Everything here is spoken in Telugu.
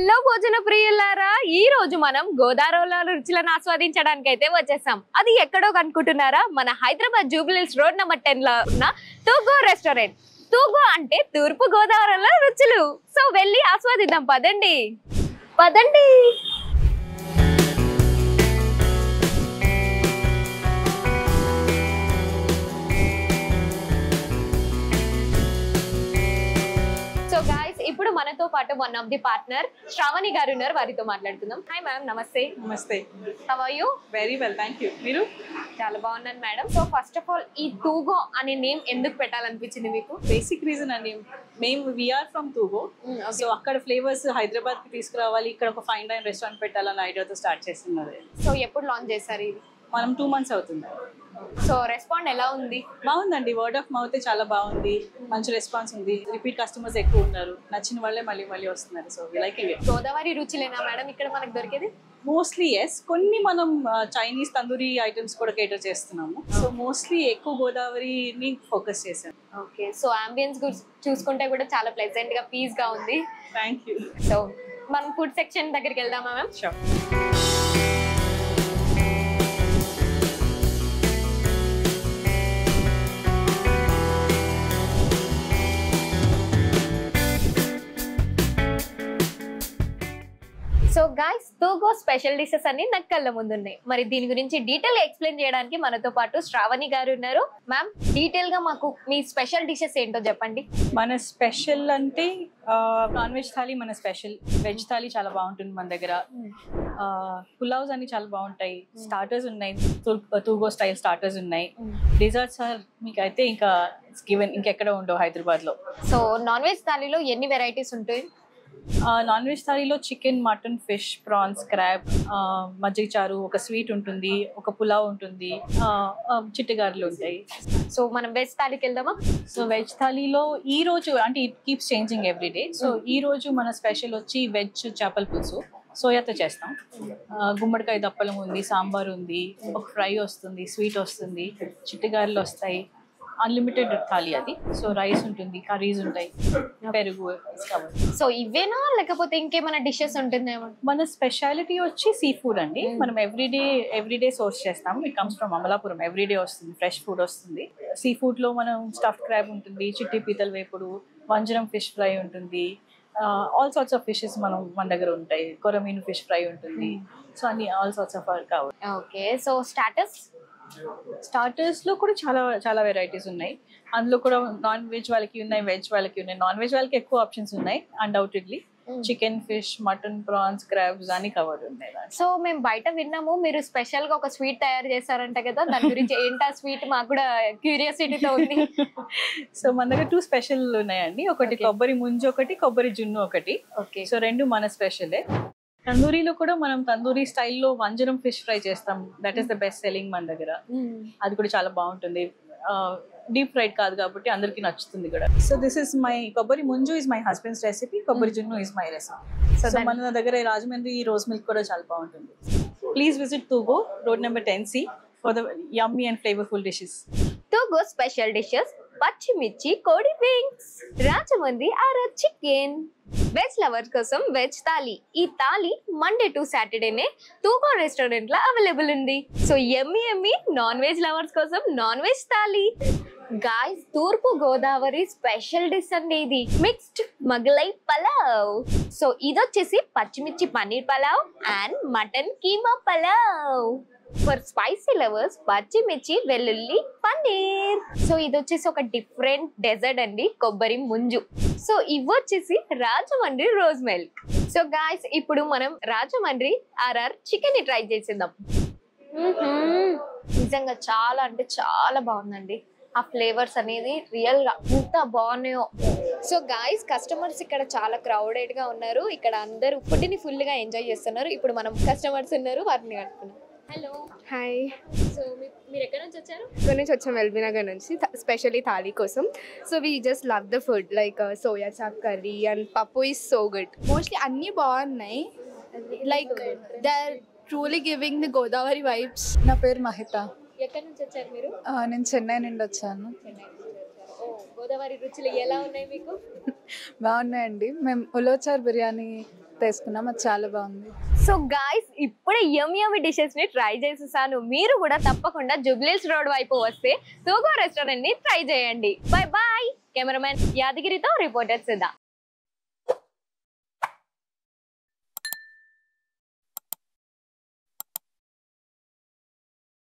హలో భోజన ప్రియులారా ఈ రోజు మనం గోదావరిలో రుచులను ఆస్వాదించడానికి అయితే వచ్చేసాం అది ఎక్కడో కనుకుంటున్నారా మన Hyderabad Jubilees road number ten లో ఉన్న తూగో రెస్టారెంట్ తూగో అంటే తూర్పు గోదావరిలో రుచులు సో వెళ్ళి ఆస్వాదిద్దాం పదండి పదండి సో గాయస్ ఇప్పుడు మనతో పాటు one of the partner Shravani గారు ఉన్నారు వారితో మాట్లాడుకుందాం హాయ్ మ్యామ్ నమస్తే నమస్తే how you very well thank you మీరు చాలా బాగున్నాను madam so first of all ఈ తూగో అనే నేమ్ ఎందుకు పెట్టాలనిపించింది మీకు బేసిక్ రీజన్ అండి మేము వీఆర్ ఫ్రమ్ తూగో సో అక్కడ ఫ్లేవర్స్ హైదరాబాద్ కి తీసుకురావాలి ఇక్కడ ఒక ఫైన్ డైన్ రెస్టారెంట్ పెట్టాలని ఐడియాతో స్టార్ట్ చేస్తున్నది సో ఎప్పుడు లాంచ్ చేశారు ఇది మనం టూ మంత్స్ అవుతుంది సో రెస్పాండ్ ఎలా ఉంది బాగుందండి వర్డ్ ఆఫ్ మౌత్ చాలా బాగుంది మంచి రెస్పాన్స్ ఉంది రిపీట్ కస్టమర్స్ ఎక్కువ ఉన్నారు నచ్చిన వాళ్ళే మళ్ళీ మళ్ళీ వస్తున్నారు సో లైకింగ్ ఇట్ గోదావరి రుచులేనా మేడం ఇక్కడ మనకు దొరికేది మోస్ట్లీ ఎస్ కొన్ని మనం చైనీస్ తందూరి ఐటమ్స్ కూడా కేటర్ చేస్తున్నాము సో మోస్ట్లీ ఎక్కువ గోదావరిని ఫోకస్ చేశాను ఓకే సో అంబియన్స్ చూసుకుంటే కూడా చాలా ప్లెజెంట్ గా పీస్ గా ఉంది థ్యాంక్ యూ సో మనం ఫుడ్ సెక్షన్ దగ్గరికి వెళ్దామా ma'am sure so guys Thoogo special dishes అన్ని నాకు కళ్ళ ముందు ఉన్నాయి మరి దీని గురించి డీటెయిల్ గా ఎక్స్ప్లెయిన్ చేయడానికి మనతో పాటు శ్రావణి గారు ఉన్నారు మ్యామ్ డీటెయిల్ గా మాకు మీ స్పెషల్ డిషెస్ ఏంటో చెప్పండి మన స్పెషల్ అంటే నాన్ వెజ్ థాలీ మన స్పెషల్ వెజ్ థాలీ చాలా బాగుంటుంది మన దగ్గర పులావ్స్ అన్ని చాలా బాగుంటాయి స్టార్టర్స్ ఉన్నాయి తూగో స్టైల్ స్టార్టర్స్ ఉన్నాయి డిజర్ట్స్ ఆర్ మీకు అయితే ఇంకా గివెన్ ఇంకెక్కడ ఉండవు హైదరాబాద్ లో సో నాన్ వెజ్ థాలీలో ఎన్ని వెరైటీస్ ఉంటాయి నాన్ వెజ్ థాలీలో chicken mutton fish prawns crab మజ్జిగ చారు ఒక స్వీట్ ఉంటుంది ఒక పులావ్ ఉంటుంది ఆ, ఆ, చిట్టగారెలు ఉంటాయి సో మనం వెజ్ థాలీకి వెళ్దామా సో వెజ్ థాలీలో ఈ రోజు అంటే it keeps changing every day so ఈ రోజు మన స్పెషల్ వచ్చి వెజ్ చేపల పులుసు సోయాతో చేస్తాం ఆ, గుమ్మడికాయ దప్పలం ఉంది సాంబార్ ఉంది ఒక ఫ్రై వస్తుంది స్వీట్ వస్తుంది చిట్టగారెలు వస్తాయి అన్లిమిటెడ్ థాలీ అది సో రైస్ ఉంటుంది కర్రీస్ ఉంటాయి పెరుగు covered. సో ఇవేనా లేకపోతే ఇంకేమైనా డిషెస్ ఉంటుందేమో మన స్పెషాలిటీ వచ్చి సీ ఫుడ్ అండి మనం ఎవ్రీడే ఎవ్రీడే సోర్స్ చేస్తాం it comes from Amalapuram everyday వస్తుంది ఫ్రెష్ ఫుడ్ వస్తుంది సీ ఫుడ్ లో మనం స్టఫ్ క్రాబ్ ఉంటుంది చిట్టి పీతల వేపుడు వంజరం ఫిష్ ఫ్రై ఉంటుంది ఆల్ సార్ట్స్ ఆఫ్ ఫిషెస్ మనం మన దగ్గర ఉంటాయి కొరమీను ఫిష్ ఫ్రై ఉంటుంది సో అన్ని ఆల్ సార్ట్స్ ఆఫ్ కావాలి ఓకే సో స్టాటస్ స్టార్టర్స్ లో కూడా చాలా చాలా వెరైటీస్ ఉన్నాయి అందులో కూడా నాన్ వెజ్ వాళ్ళకి ఉన్నాయి వెజ్ వాళ్ళకి ఉన్నాయి నాన్ వెజ్ వాళ్ళకి ఎక్కువ ఆప్షన్స్ ఉన్నాయి undoubtedly chicken fish mutton prawns crabs అన్ని కవర్డ్ ఉన్నాయి దాంట్లో. సో మేము బయట విన్నాము మీరు స్పెషల్ గా ఒక స్వీట్ తయారు చేస్తారంట కదా దాని గురించి ఏంటా స్వీట్ మాకు కూడా క్యూరియాసిటీతో ఉంది సో మన దగ్గర టూ స్పెషల్ ఉన్నాయండి ఒకటి Okay. కొబ్బరి ముంజు ఒకటి కొబ్బరి జున్ను ఒకటి ఓకే సో రెండు మన స్పెషలే తందూరీలో కూడా మనం తందూరీ స్టైల్లో వంజరం ఫిష్ ఫ్రై చేస్తాం that is the best selling మన దగ్గర అది కూడా చాలా బాగుంటుంది డీప్ ఫ్రైడ్ కాదు కాబట్టి అందరికి నచ్చుతుంది కూడా సో దిస్ ఇస్ మై కొబ్బరి ముంజు ఇస్ మై హస్బెండ్స్ రెసిపీ కొబ్బరి జున్ను is my recipe so so మన దగ్గర రాజమండ్రి రోజ్ మిల్క్ కూడా చాలా బాగుంటుంది please visit Thoogo road number ten C for the yummy and flavourful dishes Thoogo special dishes పచ్చిమిర్చి కోడి వింగ్స్ రాజమండ్రి ఆరా చికెన్ వెజ్ లవర్స్ కోసం వెజ్ థాలీ ఈ థాలీ మండే టు సాటర్డేనే తూగో రెస్టారెంట్ లో అవైలబుల్ ఉంది సో ఎమ్మి ఎమ్మి నాన్ వెజ్ లవర్స్ కోసం non veg thali guys Thoorpu Godavari special dish అండి ఇది మిక్స్డ్ మగలై పలావ్ సో ఇది వచ్చేసి పచ్చిమిర్చి paneer pulao and mutton keema pulao for spicy lovers పచ్చిమిర్చి వెల్లుల్లి పన్నీర్ సో ఇది వచ్చేసి ఒక డిఫరెంట్ డెజర్ట్ అండి కొబ్బరి ముంజు సో ఇవి వచ్చేసి Rajahmundry rose milk so guys ఇప్పుడు మనం రాజమండ్రి ఆర్ఆర్ చికెన్ ని ట్రై చేసేద్దాం మ్మ్హ్మ్. నిజంగా చాలా అంటే చాలా బాగుందండి ఆ ఫ్లేవర్స్ అనేది రియల్ గా ఎంత బాగున్నాయో సో గాయస్ కస్టమర్స్ ఇక్కడ చాలా క్రౌడెడ్ గా ఉన్నారు ఇక్కడ అందరూ ఫుడ్ ని ఫుల్ గా ఎంజాయ్ చేస్తున్నారు ఇప్పుడు మనం కస్టమర్స్ ఉన్నారు వారిని కట్టుకున్నాం హలో హాయ్ సో మీరు ఎక్కడ నుంచి వచ్చారు ఇక్కడ నుంచి వచ్చాం ఎల్బీ నగర్ నుంచి స్పెషల్లీ థాలీ కోసం so we just love the food like soya chop curry and పప్పు ఈజ్ సో గుడ్ మోస్ట్లీ అన్నీ బాగున్నాయి like they are truly giving the Godavari vibes నా పేరు మహిత ఎక్కడ నుంచి వచ్చారు మీరు ఆ, నేను చెన్నై నుండి వచ్చాను చెన్నై నుంచి వచ్చారు ఓ గోదావరి రుచులు ఎలా ఉన్నాయి మీకు బాగున్నాయండి మేము ఉలోచార్ బిర్యానీ వేసుకున్నాం అది చాలా బాగుంది సో గాయస్ ఇప్పుడే యమ్ యమ్ డిషెస్ ని ట్రై చేసేసాను మీరు కూడా తప్పకుండా జుబ్లీల్స్ రోడ్ వైపు వస్తే తూగో రెస్టారెంట్ ని ట్రై చేయండి బై బాయ్ కెమెరామెన్ యాదగిరితో రిపోర్టర్ సిద్ధా